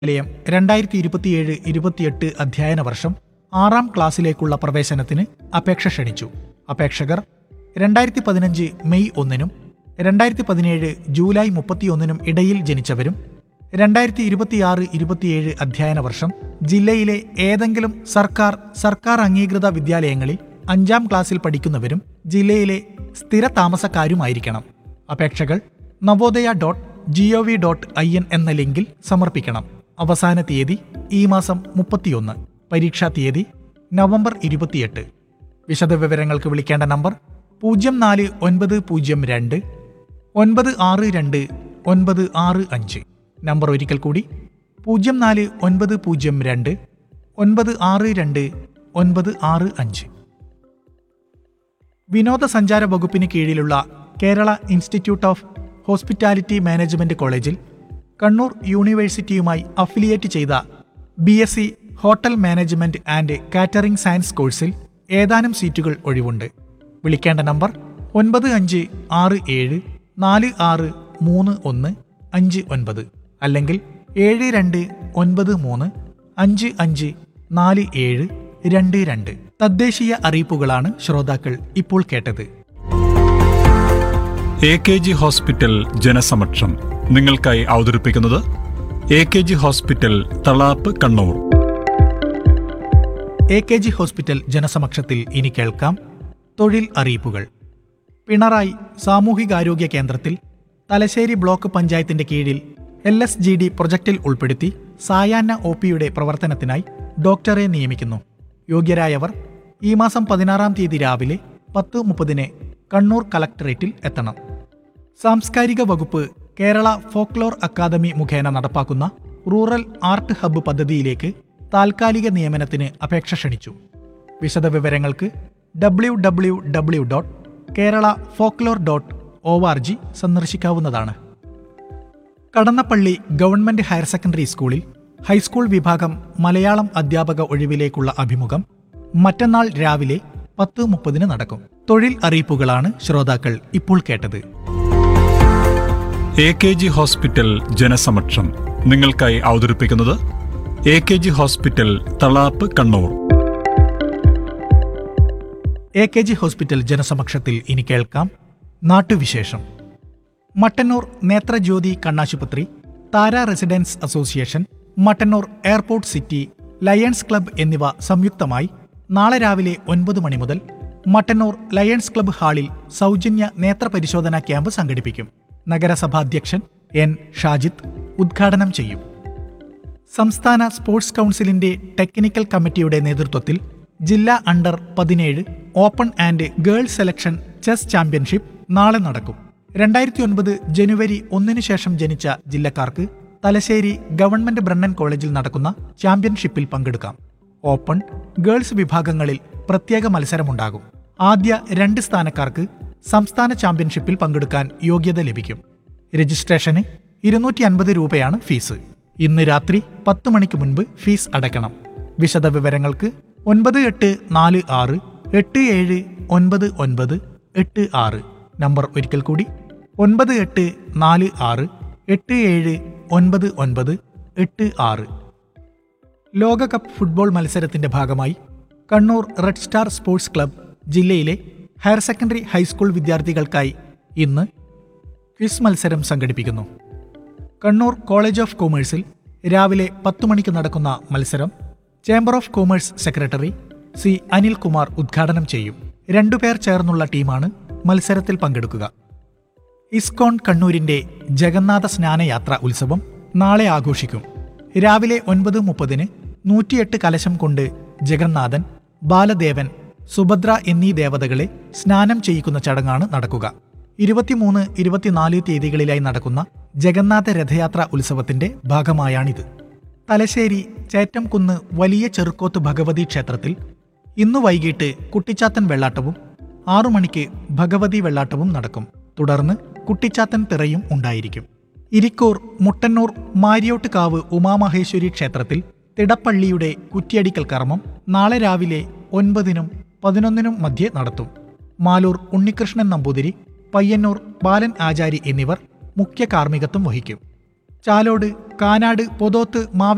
വിദ്യാലയം രണ്ടായിരത്തി ഇരുപത്തിയേഴ് ഇരുപത്തിയെട്ട് അധ്യയന വർഷം ആറാം ക്ലാസ്സിലേക്കുള്ള പ്രവേശനത്തിന് അപേക്ഷ ക്ഷണിച്ചു അപേക്ഷകർ രണ്ടായിരത്തി പതിനഞ്ച് മെയ് ഒന്നിനും രണ്ടായിരത്തി പതിനേഴ് ജൂലൈ മുപ്പത്തിയൊന്നിനും ഇടയിൽ ജനിച്ചവരും രണ്ടായിരത്തി ഇരുപത്തിയാറ് ഇരുപത്തിയേഴ് അധ്യയന വർഷം ജില്ലയിലെ ഏതെങ്കിലും സർക്കാർ സർക്കാർ അംഗീകൃത വിദ്യാലയങ്ങളിൽ അഞ്ചാം ക്ലാസ്സിൽ പഠിക്കുന്നവരും ജില്ലയിലെ സ്ഥിര താമസക്കാരുമായിരിക്കണം അപേക്ഷകൾ Navodaya dot G O V dot I N എന്ന ലിങ്കിൽ സമർപ്പിക്കണം അവസാന തീയതി ഈ മാസം മുപ്പത്തിയൊന്ന് പരീക്ഷാ തീയതി നവംബർ ഇരുപത്തിയെട്ട് വിശദവിവരങ്ങൾക്ക് വിളിക്കേണ്ട നമ്പർ പൂജ്യം നാല് ഒൻപത് പൂജ്യം രണ്ട് ഒൻപത് ആറ് രണ്ട് ഒൻപത് ആറ് അഞ്ച് നമ്പർ ഒരിക്കൽ കൂടി പൂജ്യം നാല് ഒൻപത് പൂജ്യം രണ്ട് ഒൻപത് ആറ് രണ്ട് ഒൻപത് ആറ് അഞ്ച് വിനോദസഞ്ചാര വകുപ്പിന് കീഴിലുള്ള Kerala institute of hospitality management കോളേജിൽ കണ്ണൂർ യൂണിവേഴ്സിറ്റിയുമായി അഫിലിയേറ്റ് ചെയ്ത B S C hotel management and catering science കോഴ്സിൽ ഏതാനും സീറ്റുകൾ ഒഴിവുണ്ട് വിളിക്കേണ്ട നമ്പർ ഒൻപത് അഞ്ച് ആറ് ഏഴ് നാല് ആറ് മൂന്ന് ഒന്ന് അഞ്ച് ഒൻപത് അല്ലെങ്കിൽ ഏഴ് രണ്ട് ഒൻപത് മൂന്ന് അഞ്ച് അഞ്ച് നാല് ഏഴ് രണ്ട് രണ്ട് തദ്ദേശീയ അറിയിപ്പുകളാണ് ശ്രോതാക്കൾ ഇപ്പോൾ കേട്ടത് എ കെ ജി ഹോസ്പിറ്റൽ ജനസമക്ഷം നിങ്ങൾക്കായി അവതരിപ്പിക്കുന്നത് A K G hospital Thalap Kannur A K G hospital ജനസമക്ഷത്തിൽ ഇനി കേൾക്കാം തൊഴിൽ അറിയിപ്പുകൾ പിണറായി സാമൂഹികാരോഗ്യ കേന്ദ്രത്തിൽ തലശ്ശേരി ബ്ലോക്ക് പഞ്ചായത്തിന്റെ കീഴിൽ എൽ എസ് ജി ഡി പ്രൊജക്റ്റിൽ ഉൾപ്പെടുത്തി സായാഹ്ന ഒ പിയുടെ പ്രവർത്തനത്തിനായി ഡോക്ടറെ നിയമിക്കുന്നു യോഗ്യരായവർ ഈ മാസം പതിനാറാം തീയതി രാവിലെ പത്ത് മുപ്പതിന് കണ്ണൂർ കളക്ടറേറ്റിൽ എത്തണം സാംസ്കാരിക വകുപ്പ് കേരള ഫോക്ലോർ അക്കാദമി മുഖേന നടപ്പാക്കുന്ന റൂറൽ ആർട്ട് ഹബ്ബ് പദ്ധതിയിലേക്ക് താൽക്കാലിക നിയമനത്തിന് അപേക്ഷ ക്ഷണിച്ചു വിശദവിവരങ്ങൾക്ക് W W W dot Kerala folklore dot O R G സന്ദർശിക്കാവുന്നതാണ് കടന്നപ്പള്ളി ഗവൺമെന്റ് ഹയർ സെക്കൻഡറി സ്കൂളിൽ ഹൈസ്കൂൾ വിഭാഗം മലയാളം അധ്യാപക ഒഴിവിലേക്കുള്ള അഭിമുഖം മറ്റന്നാൾ രാവിലെ പത്ത് മുപ്പതിന് നടക്കും തൊഴിൽ അറിയിപ്പുകളാണ് ശ്രോതാക്കൾ ഇപ്പോൾ കേട്ടത് എ കെ ജി ഹോസ്പിറ്റൽ ജനസമക്ഷം നിങ്ങൾക്കായി അവതരിപ്പിക്കുന്നത് A K G hospital Thalap Kannur A K G hospital ജനസമക്ഷത്തിൽ ഇനി കേൾക്കാം നാട്ടുവിശേഷം മട്ടന്നൂർ നേത്രജ്യോതി കണ്ണാശുപത്രി Thara residence association Mattannur airport city lions club എന്നിവ സംയുക്തമായി നാളെ രാവിലെ ഒൻപത് മണി മുതൽ മട്ടന്നൂർ ലയൺസ് ക്ലബ്ബ് ഹാളിൽ സൗജന്യ നേത്രപരിശോധനാ ക്യാമ്പ് സംഘടിപ്പിക്കും നഗരസഭാധ്യക്ഷൻ എൻ ഷാജിത്ത് ഉദ്ഘാടനം ചെയ്യും സംസ്ഥാന സ്പോർട്സ് കൗൺസിലിന്റെ ടെക്നിക്കൽ കമ്മിറ്റിയുടെ നേതൃത്വത്തിൽ ജില്ലാ അണ്ടർ പതിനേഴ് open and girls selection chess championship നാളെ നടക്കും രണ്ടായിരത്തി ഒൻപത് ജനുവരി ഒന്നിനു ശേഷം ജനിച്ച ജില്ലക്കാർക്ക് തലശ്ശേരി ഗവൺമെന്റ് ബ്രണ്ണൻ കോളേജിൽ നടക്കുന്ന ചാമ്പ്യൻഷിപ്പിൽ പങ്കെടുക്കാം ഓപ്പൺ ഗേൾസ് വിഭാഗങ്ങളിൽ പ്രത്യേക മത്സരമുണ്ടാകും ആദ്യ രണ്ട് സ്ഥാനക്കാർക്ക് സംസ്ഥാന ചാമ്പ്യൻഷിപ്പിൽ പങ്കെടുക്കാൻ യോഗ്യത ലഭിക്കും രജിസ്ട്രേഷന് ഇരുന്നൂറ്റി അൻപത് രൂപയാണ് ഫീസ് ഇന്ന് രാത്രി പത്ത് മണിക്ക് മുൻപ് ഫീസ് അടയ്ക്കണം വിശദവിവരങ്ങൾക്ക് ഒൻപത് എട്ട് നാല് ആറ് എട്ട് ഏഴ് ഒൻപത് ഒൻപത് എട്ട് ആറ് നമ്പർ ഒരിക്കൽ കൂടി ഒൻപത് എട്ട് നാല് ആറ് എട്ട് ഏഴ് ഒൻപത് ഒൻപത് എട്ട് ആറ് ലോകകപ്പ് ഫുട്ബോൾ മത്സരത്തിന്റെ ഭാഗമായി Kannur red star sports club ജില്ലയിലെ ഹയർ സെക്കൻഡറി ഹൈസ്കൂൾ വിദ്യാർത്ഥികൾക്കായി ഇന്ന് ക്വിസ് മത്സരം സംഘടിപ്പിക്കുന്നു കണ്ണൂർ കോളേജ് ഓഫ് കൊമേഴ്സിൽ രാവിലെ പത്തു മണിക്ക് നടക്കുന്ന മത്സരം chamber of commerce secretary C Anilkumar ഉദ്ഘാടനം ചെയ്യും രണ്ടുപേർ ചേർന്നുള്ള ടീമാണ് മത്സരത്തിൽ പങ്കെടുക്കുക ഇസ്കോൺ കണ്ണൂരിന്റെ ജഗന്നാഥ സ്നാനയാത്ര ഉത്സവം നാളെ ആഘോഷിക്കും രാവിലെ ഒൻപത് മുപ്പതിന് നൂറ്റിയെട്ട് കലശം കൊണ്ട് ജഗന്നാഥൻ ബാലദേവൻ സുഭദ്ര എന്നീ ദേവതകളെ സ്നാനം ചെയ്യിക്കുന്ന ചടങ്ങാണ് നടക്കുക ഇരുപത്തിമൂന്ന് ഇരുപത്തിനാല് തീയതികളിലായി നടക്കുന്ന ജഗന്നാഥ രഥയാത്ര ഉത്സവത്തിന്റെ ഭാഗമായാണിത് തലശ്ശേരി ചേറ്റംകുന്ന് വലിയ ചെറുക്കോത്ത് ഭഗവതി ക്ഷേത്രത്തിൽ ഇന്നു വൈകിട്ട് കുട്ടിച്ചാത്തൻ വെള്ളാട്ടവും ആറു മണിക്ക് ഭഗവതി വെള്ളാട്ടവും നടക്കും തുടർന്ന് കുട്ടിച്ചാത്തൻ തിറയും ഉണ്ടായിരിക്കും ഇരിക്കൂർ മുട്ടന്നൂർ മാരിയോട്ടുകാവ് ഉമാമഹേശ്വരി ക്ഷേത്രത്തിൽ തിടപ്പള്ളിയുടെ കുറ്റിയടിക്കൽ കർമ്മം നാളെ രാവിലെ ഒൻപതിനും പതിനൊന്നിനും മധ്യേ നടത്തും മാലൂർ ഉണ്ണികൃഷ്ണൻ നമ്പൂതിരി പയ്യന്നൂർ ബാലൻ ആചാരി എന്നിവർ മുഖ്യ കാർമ്മികത്വം വഹിക്കും ചാലോട് കാനാട് പൊതോത്ത് മാവ